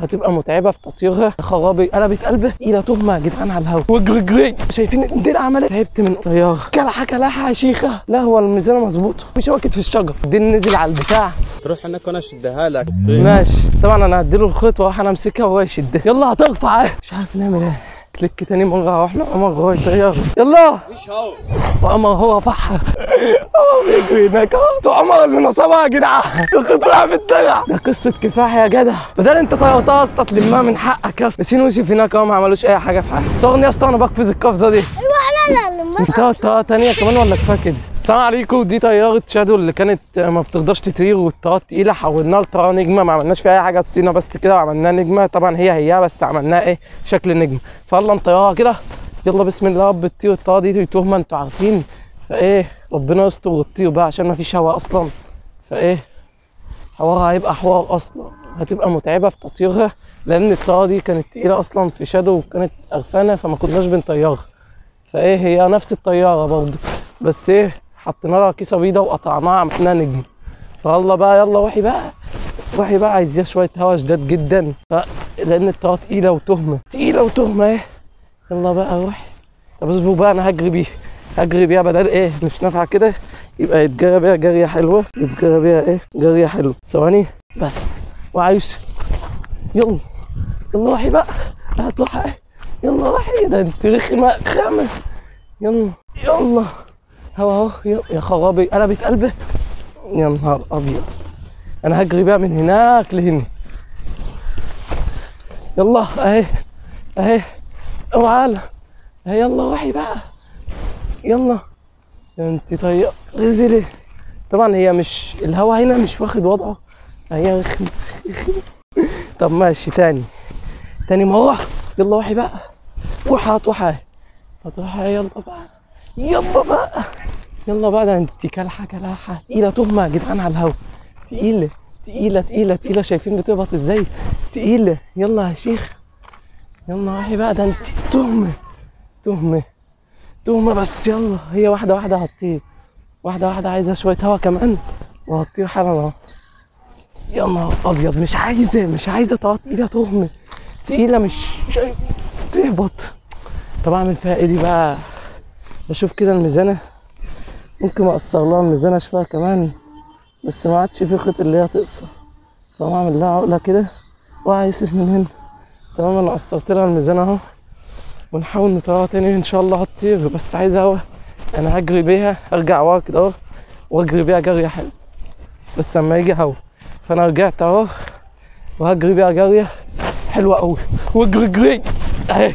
هتبقى متعبه في تطييرها خرابي قلبت قلبه الى تهمه يا جدعان على الهوا وجرجري شايفين الدنيا عملت تعبت من الطياره كلحه كلحه يا شيخه لا هو الميزان مظبوط مش واكد في الشجر الدين نزل على البتاع تروح هناك وانا اشدها لك ماشي طبعا انا هديله الخيط واروح انا امسكها وهو يشدها يلا هترفع ايه مش عارف نعمل ايه كليك تاني مره واحنا عمر هو يطير يلا مش هو وعمر هو رفعها عمر بيجري هناك اهو عمر اللي نصبها يا جدعان الخيط وقع في الدرع ده قصه كفاح يا جدع بدل انت طيرتها اصلا تلمها من حقك يا اسطى ياسين ويوسف هناك اهو ما عملوش اي حاجه في حاجه صورني يا اسطى وانا بقفز القفزه دي انا اللي انت طياره تانية كمان ولا كفايه كده السلام عليكم دي طياره شادو اللي كانت ما بتقدرش تطير والطيارات تقيله حولناها لطياره نجمه ما عملناش فيها اي حاجه الصينه بس كده وعملناها نجمه طبعا هي هي بس عملناها ايه شكل نجمه فيلا نطيرها كده يلا بسم الله رب تطير الطياره دي تهمه انتوا عارفين فايه ربنا يستر وتطير بقى عشان ما فيش هوا اصلا فايه حوارها هيبقى حوار اصلا هتبقى متعبه في تطييرها لان الطياره دي كانت تقيله اصلا في شادو وكانت قرفانه فما كناش بنطيرها فايه هي نفس الطياره برضه بس ايه حطينا لها كيسه بيضه وقطعناها عملناها نجم فيلا بقى يلا وحي بقى وحي بقى عايزاه شويه هوا شداد جدا ف... لان الطياره تقيله وتهمه تقيله وتهمه ايه يلا بقى روحي طب اصبروا بقى انا هجري بيه هجري بيها بدل ايه مش نافعه كده يبقى يتجرى بيها جريه حلوه يتجرى بيها ايه جريه حلوه ثواني بس وعايش يلا يلا وحي بقى هتروح ايه يلا وحي ده انت رخمه خامه يلا يلا هو اهو يلا. يا خرابي قلبت قلبه يا نهار ابيض انا هجري بيها من هناك لهنا يلا اهي اهي اوعى اهي يلا وحي بقى يلا يا انت طيب غزلي طبعا هي مش الهوا هنا مش واخد وضعه هي رخم رخم. طب ماشي تاني تاني مرة يلا وحي بقى روح هتروح اهي هتروح اهي يلا بقى يلا بقى يلا بقى ده انت كلحة كلحة تقيلة تهمة يا جدعان على الهوا تقيلة تقيلة تقيلة تقيلة شايفين بتهبط ازاي تقيلة يلا يا شيخ يلا وحي بقى ده انت تهمة تهمة تهمة بس يلا هي واحدة واحدة هتطير واحدة واحدة عايزة شوية هوا كمان وهتطير حالا اهو يا نهار ابيض مش عايزة مش عايزة طاقة تقيلة تهمة تقيلة مش شايف تهبط طب اعمل فيها ايه دي بقى بشوف كده الميزانة ممكن اقصر لها الميزانة شوية كمان بس ما عادش في خيط اللي هي تقصر فاقوم اعمل لها عقلة كده واقع يوسف من هنا تمام انا قصرت لها الميزانة اهو ونحاول نطلعها تاني ان شاء الله هتطير بس عايزة هوا انا هجري بيها ارجع ورا كده اهو واجري بيها جرية حلوة بس لما يجي هوا فانا رجعت اهو وهجري بيها جرية حلوة قوي واجري جري اهي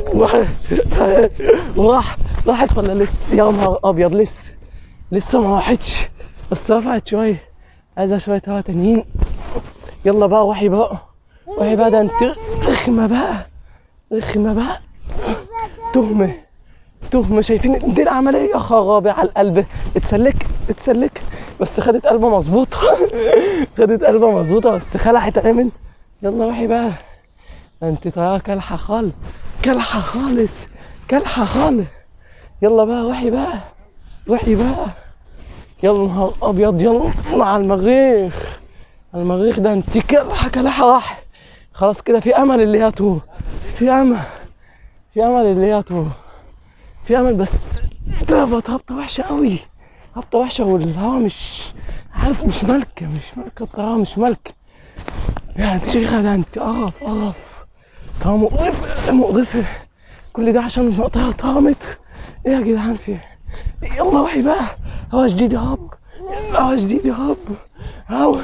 أهي. وراح راحت ولا لسه يا نهار ابيض لسه لسه ما راحتش بس رفعت شوية عايزة شوية هوا تانيين يلا بقى وحي بقى وحي بقى ده انت رخمة بقى رخمة بقى تهمة تهمة شايفين الدنيا عملية يا خرابي على القلب اتسلك اتسلك بس خدت قلبه مظبوطة خدت قلبه مظبوطة بس خلعت امن يلا وحي بقى ده انت طيارة كلحة خالص كلحة خالص كلحة خالص يلا بقى وحي بقى وحي بقى يلا نهار ابيض يلا مع المريخ المريخ ده انت كلحة كلحة راح خلاص كده في امل اللي هي تروح في امل في امل اللي هي تروح في امل بس تهبط هبطه وحشه قوي هبطه وحشه والهوا مش عارف مش ملكه مش ملكه الطياره مش ملكه يعني انت شيخه ده انت قرف قرف طياره مقرفه مقرفه كل ده عشان طياره طياره متر ايه يا جدعان في إيه؟ يلا وحي بقى هوا جديد يا رب هوا جديد يا رب هوا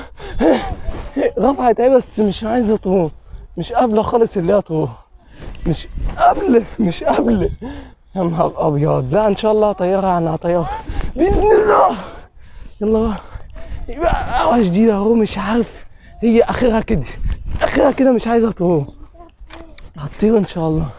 رفعت ايه بس مش عايزه تروح مش قابله خالص اللي هي تروح مش قابله مش قابله يا نهار ابيض لا ان شاء الله هطيرها انا هطيرها باذن الله يلا بقى يبقى هوا جديده اهو مش عارف هي اخرها كده اخرها كده مش عايزه تروح هتطير ان شاء الله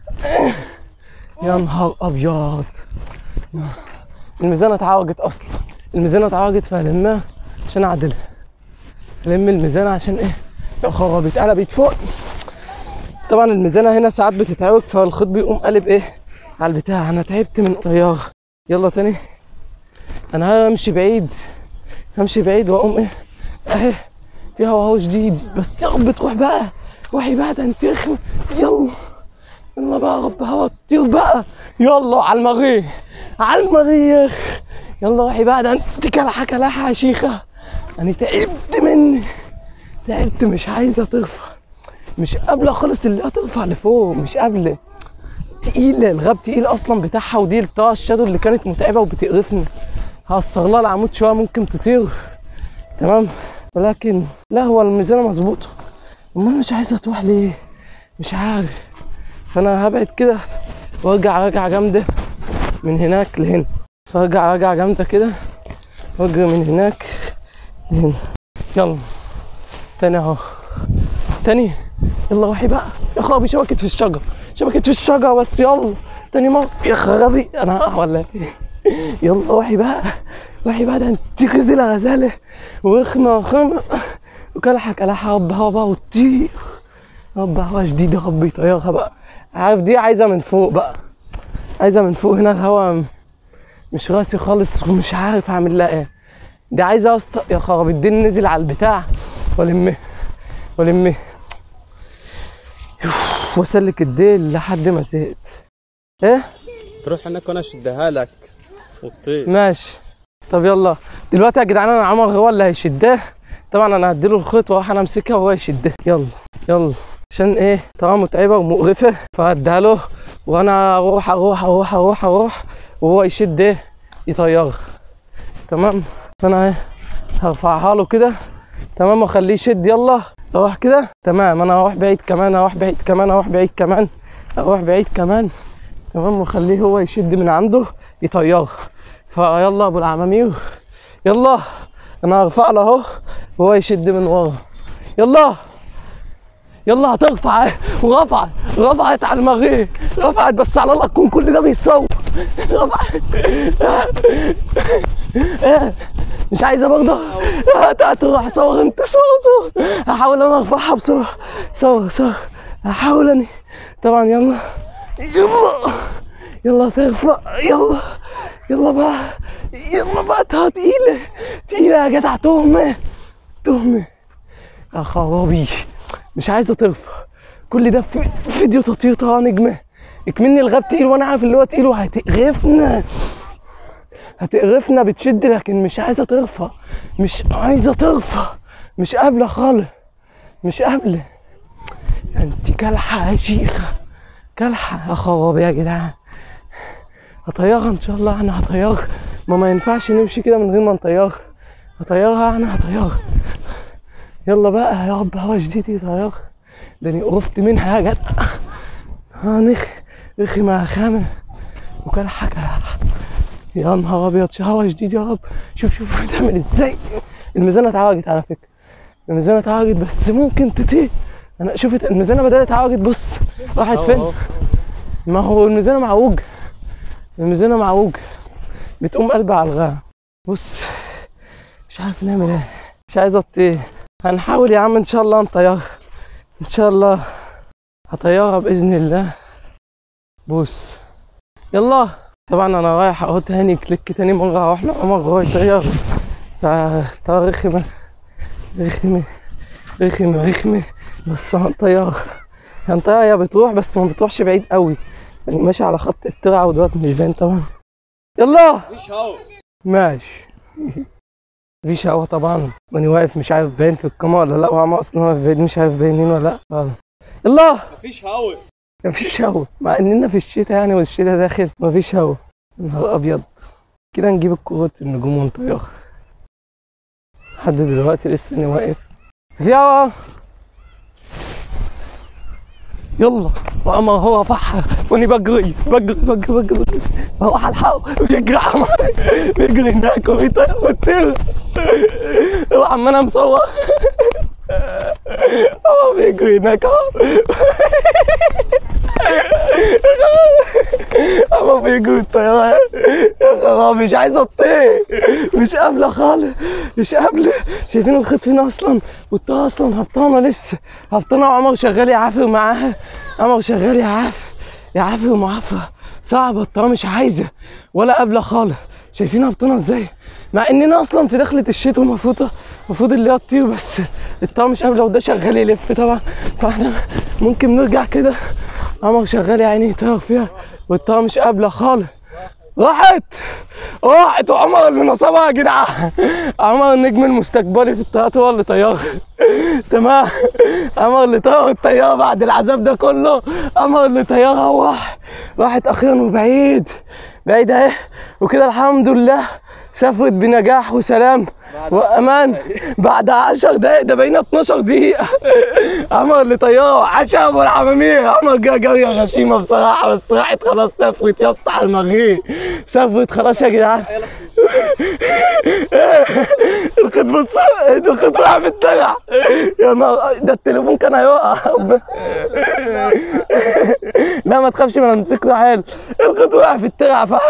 يا نهار ابيض الميزانه اتعوجت اصلا الميزانه اتعوجت فهلمها عشان اعدلها لم الميزانه عشان ايه يا خرابي اتقلبت فوق طبعا الميزانه هنا ساعات بتتعوج فالخيط بيقوم قلب ايه على البتاع انا تعبت من الطياره يلا تاني انا همشي بعيد همشي بعيد واقوم ايه اهي في هوا هو جديد بس يا رب تروح بقى روحي بقى ده انت رخمة يلا يلا بقى يا رب هوا تطير بقى يلا على المريخ على المريخ يلا روحي بقى ده انت كلحة كلحة يا شيخة انا تعبت مني تعبت مش عايزة ترفع مش قابلة خالص اللي هترفع لفوق مش قابلة تقيلة الغاب تقيل اصلا بتاعها ودي بتاع الشادو اللي كانت متعبة وبتقرفني هقصر لها العمود شوية ممكن تطير تمام ولكن لا هو الميزانة مظبوطة امال مش عايزة تروح ليه مش عارف فانا هبعد كده وارجع راجعة جامدة من هناك لهنا فارجع راجعة جامدة كده واجري من هناك لهنا يلا تاني اهو تاني يلا روحي بقى يا خرابي شبكت في الشجر شبكت في الشجر بس يلا تاني مرة يا خرابي انا هقع ولا ايه يلا روحي بقى روحي بقى ده انت غزلة غزالة ورخمة خمة وكلحة كلحة رب هوا بقى وتطير رب هوا شديد يا رب يطيرها بقى عارف دي عايزة من فوق بقى عايزة من فوق هنا الهوا مش راسي خالص ومش عارف اعمل لها ايه دي عايزة اسطق يا خرابي الدين نزل على البتاع والمه والمه واسلك الديل لحد ما زهقت ايه تروح هناك وانا اشدها لك وتطير ماشي طب يلا دلوقتي يا جدعان انا عمر هو اللي هيشدها طبعا انا هديله الخيط واروح انا امسكها وهو يشدها يلا يلا عشان ايه طبعا متعبه ومقرفه فهديها له وانا اروح اروح اروح اروح اروح وهو يشد ايه يطيرها تمام فانا ايه هرفعها له كده تمام واخليه يشد يلا اروح كده تمام انا هروح بعيد كمان اروح بعيد كمان اروح بعيد كمان اروح بعيد كمان تمام واخليه هو يشد من عنده يطيرها فيلا ابو العمامير يلا انا هرفع له اهو وهو يشد من ورا يلا يلا هترفع اهي ورفعت رفعت على المريخ رفعت بس على الله تكون كل ده بيصور رفعت إيه؟ مش عايزه برضه هات هات روح صور انت صور صور هحاول انا ارفعها بسرعه صور صور هحاول اني طبعا يلا يلا يلا ترفع يلا يلا بقى يلا بقى تها تقيلة تقيلة يا جدع تهمة تهمة يا خرابي مش عايزة ترفع كل ده في فيديو تطير طبعا نجمة اكمني الغاب تقيل وانا عارف اللي هو تقيل وهتقرفنا هتقرفنا بتشد لكن مش عايزة ترفع مش عايزة ترفع مش قابلة خالص مش قابلة انت كلحة يا شيخة كلحة يا خرابي يا جدعان هطيرها ان شاء الله انا هطيرها ما ما ينفعش نمشي كده من غير ما نطيرها هطيرها انا هطيرها يلا بقى يا رب هوا جديد يطيرها ده انا قرفت منها يا جدع ها نخ رخي مع خامة وكلحة كلحة يا نهار ابيض هوا جديد يا رب شوف شوف بتعمل ازاي الميزانة اتعوجت على فكرة الميزانة اتعوجت بس ممكن تطير انا شفت الميزانة بدأت تعوجت بص راحت أهو فين أهو. ما هو الميزانة معوج الميزانة معوج بتقوم قلبها على الغاء بص مش عارف نعمل ايه مش عايز اطير هنحاول يا عم ان شاء الله نطيرها ان شاء الله هطيرها باذن الله بص يلا طبعا انا رايح اهو تاني كليك تاني مرة اروح لعمر هو يطير تع- تع- رخمة رخمة رخمة رخمة بس هنطيرها هنطيرها هي بتروح بس ما بتروحش بعيد قوي يعني ماشي على خط الترعة ودلوقتي مش باين طبعا يلا مفيش هوا ماشي مفيش هوا طبعا ماني واقف مش عارف باين في الكاميرا ولا لا وعم اصلا واقف بعيد مش عارف باينين ولا لا يلا. يلا مفيش هوا مفيش هوا مع اننا في الشتاء يعني والشتاء داخل مفيش هوا نهار ابيض كده نجيب الكروت النجوم ونطيرها لحد دلوقتي لسه انا واقف في هوا يلا وعمر هو رفعها واني بجري بجري بجري بجري بجري بروح الحقه بيجري عمر بيجري هناك وبيطير ويطير هو عمال مصور هو بيجري هناك اهو هو بيجري الطيارة يا خرابي مش عايز اطير مش قابلة خالص مش قابلة شايفين الخيط فين اصلا والطيارة اصلا هبطانة لسه هبطانة وعمر شغال يعافر معاها عمر شغال يعافر يعافر معافرة صعبه الطياره مش عايزه ولا قابله خالص شايفين هبطنا ازاي مع اننا اصلا في دخله الشتاء المفروض المفروض اللي هي تطير بس الطياره مش قابله وده شغال يلف طبعا فاحنا ممكن نرجع كده عمر شغال يا عيني يطير فيها والطياره مش قابله خالص راحت راحت وعمر اللي نصبها يا جدعان عمر النجم المستقبلي في الطيارات هو اللي طيرها تمام عمر اللي طير الطياره بعد العذاب ده كله عمر اللي طيرها وراح راحت اخيرا وبعيد بعيد اهي وكده الحمد لله سافرت بنجاح وسلام وامان بعد 10 دقايق ده بقينا 12 دقيقه عمر اللي طياره عشا ابو العمامير عمر جا جاريه غشيمه بصراحه بس راحت خلاص سافرت يا اسطى على المغرب سافرت خلاص يا جدعان الخط بص الخط وقع في الترع يا نهار ده التليفون كان هيقع لا ما تخافش ما انا مسكته حلو الخط وقع في الترع ف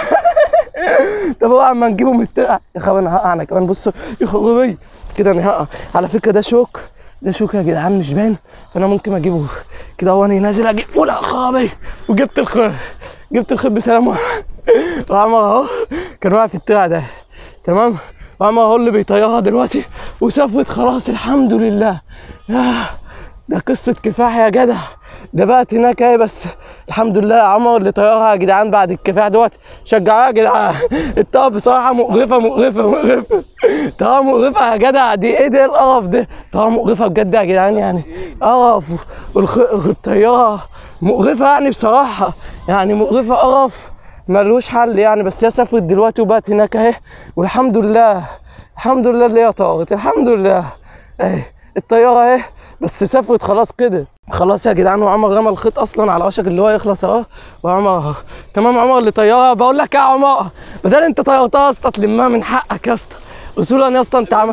طب هو عم نجيبه من الترع يا خبر انا هقع انا كمان بصوا يا خرابي كده انا هقع على فكره ده شوك ده شوك يا جدعان مش باين فانا ممكن اجيبه كده هو انا نازل اجيب ولا خرابي وجبت الخيط جبت الخيط بسلامه وعمر اهو كان واقع في الترع ده تمام وعمر هو اللي بيطيرها دلوقتي وسافرت خلاص الحمد لله ياه ده قصة كفاح يا جدع ده بقت هناك اهي بس الحمد لله عمر اللي طيرها يا جدعان بعد الكفاح دوت شجعوها يا جدعان الطاقة بصراحة مقرفة مقرفة مقرفة طاقة مقرفة يا جدع دي ايه ده القرف ده طاقة مقرفة بجد يا جدعان يعني قرف والخ- الطيارة مقرفة يعني بصراحة يعني مقرفة قرف ملوش حل يعني بس هي سافرت دلوقتي وبقت هناك اهي والحمد لله الحمد لله اللي هي طارت الحمد لله اهي الطياره اهي بس سافرت خلاص كده خلاص يا جدعان وعمر رمى الخيط اصلا على وشك اللي هو يخلص اهو وعمر اهو تمام عمر اللي طيارها بقول لك يا عمر بدل انت طيرتها يا اسطى تلمها من حقك يا اسطى اصولا يا اسطى انت عمل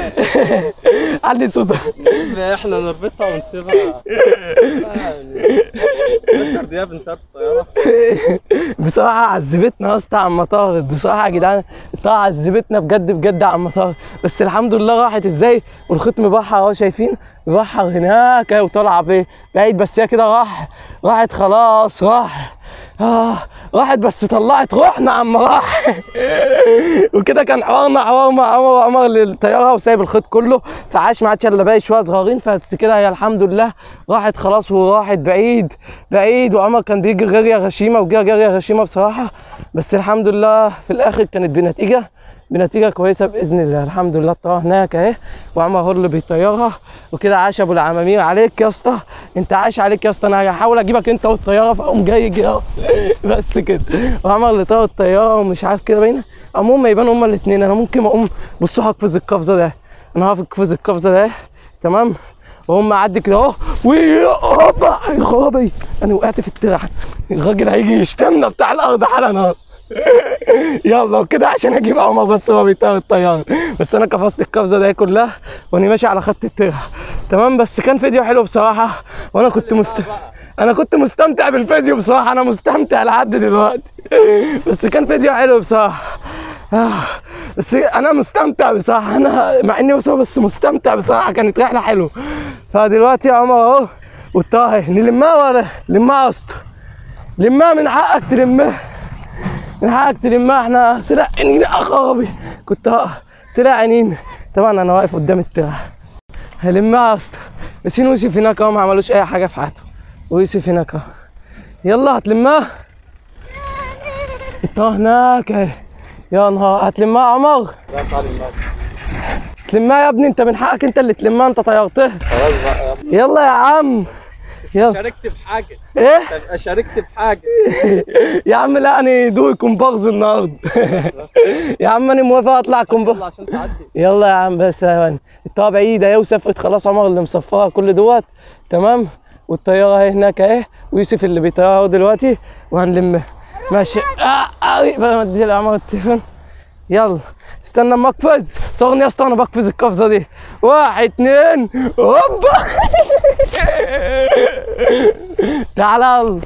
علي صوتك احنا نربطها ونسيبها يعني 10 دقيقة بنطير الطيارة بصراحة عذبتنا يا اسطى عم طارت بصراحة يا جدعان الطيارة عذبتنا بجد بجد يا عم طارت بس الحمد لله راحت ازاي والخيط مبحر اهو شايفين مبحر هناك اهي وطالعة بيه بعيد بس هي كده راح راحت خلاص راح آه راحت بس طلعت روحنا عم راح وكده كان حوارنا حوار مع عمر وعمر للطياره وسايب الخيط كله فعاش ما عادش الا باقي شويه صغيرين بس كده هي الحمد لله راحت خلاص وراحت بعيد بعيد وعمر كان بيجي جاريه غشيمه وجا جاريه غشيمه بصراحه بس الحمد لله في الاخر كانت بنتيجه بنتيجه كويسه باذن الله الحمد لله الطياره هناك اهي وعمر هو اللي بيطيرها وكده عاش ابو العمامير عليك يا اسطى انت عاش عليك يا اسطى انا هحاول اجيبك انت والطياره فاقوم جاي كده بس كده وعمر اللي طير الطياره ومش عارف كده باينه عموما يبان هما الاثنين انا ممكن اقوم بصوا هقفز القفزه ده انا هقفز القفزه ده تمام وهم معدي كده اهو وهوبا يا خرابي انا وقعت في الترع الراجل هيجي يشتمنا بتاع الارض حالا اهو يلا وكده عشان اجيب عمر بس هو بيطير الطياره بس انا قفزت القفزه دي كلها وانا ماشي على خط الترع تمام بس كان فيديو حلو بصراحه وانا كنت مست انا كنت مستمتع بالفيديو بصراحه انا مستمتع لحد دلوقتي بس كان فيديو حلو بصراحه آه، بس انا مستمتع بصراحه انا مع اني بس بس مستمتع بصراحه كانت رحله حلوه فدلوقتي يا عمر اهو والطاهي نلمها ولا لمها يا اسطى لمها من حقك تلمها من حقك تلمها احنا طلع عينينا يا خرابي كنت هقع طلع عينينا طبعا انا واقف قدام الترع هلمها يا اسطى ياسين ويوسف هناك اهو ما عملوش اي حاجه في حياتهم ويوسف هناك اهو يلا هتلمها الطه هناك اهي يا نهار هتلمها يا عمر بس علي الماء تلمها يا ابني انت من حقك انت اللي تلمها انت طيرتها خلاص بقى يلا يا عم يلا شاركت بحاجة ايه تبقى شاركت بحاجة يا عم لا انا دوي كومبارز النهارده يا عم انا موافق اطلع كومبارز يلا عشان تعدي يلا يا عم بس يا مان الطياره بعيده اهي وسافرت خلاص عمر اللي مصفرها كل دوت تمام والطياره اهي هناك اهي ويوسف اللي بيطيرها اهو دلوقتي وهنلمها ماشي اه اه بقى مدي لعمر التليفون يلا استنى اما اقفز صورني يا اسطى انا بقفز القفزه دي واحد اتنين هوبا تعال يلا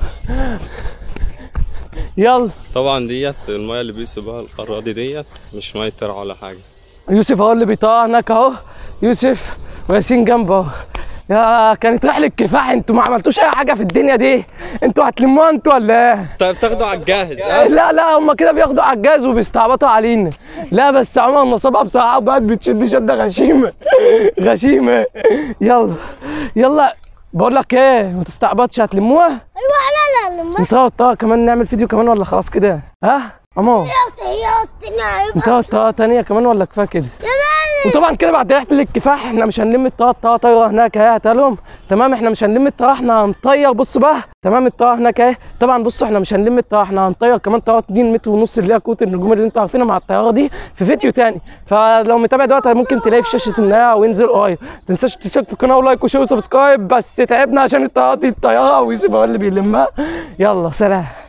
يلا طبعا ديت المية اللي بيسيبوها الأراضي ديت مش مية ترع ولا حاجة يوسف اهو اللي بيطلع هناك اهو يوسف وياسين جنبه اهو يا كانت رحله كفاح انتوا ما عملتوش اي حاجه في الدنيا دي انتوا هتلموها انتوا ولا ايه طيب تاخده على الجاهز ها؟ لا لا هم كده بياخدوا على الجاز وبيستعبطوا علينا لا بس عمر النصابة بصراحة بقت بتشد شدة غشيمة غشيمة يلا يلا بقول لك ايه ما تستعبطش هتلموها ايوه انا لا لما انت طه كمان نعمل فيديو كمان ولا خلاص كده ها عمر هي هي انت طه تانية كمان ولا كفايه كده يا مان وطبعا كده بعد ريحه الكفاح احنا مش هنلم الطه الطه طايره هناك اهي هاتلهم تمام احنا مش هنلم الطه احنا هنطير بص بقى تمام الطه هناك اهي طبعا بصوا احنا مش هنلم الطه احنا هنطير كمان طه 2 متر ونص اللي هي كوت النجوم اللي انتوا عارفينها مع الطياره دي في فيديو تاني فلو متابع دلوقتي ممكن تلاقيه في شاشه النهايه وينزل قريب ما تنساش تشترك في القناه ولايك وشير وسبسكرايب بس تعبنا عشان الطياره دي الطياره ويوسف هو اللي بيلمها يلا سلام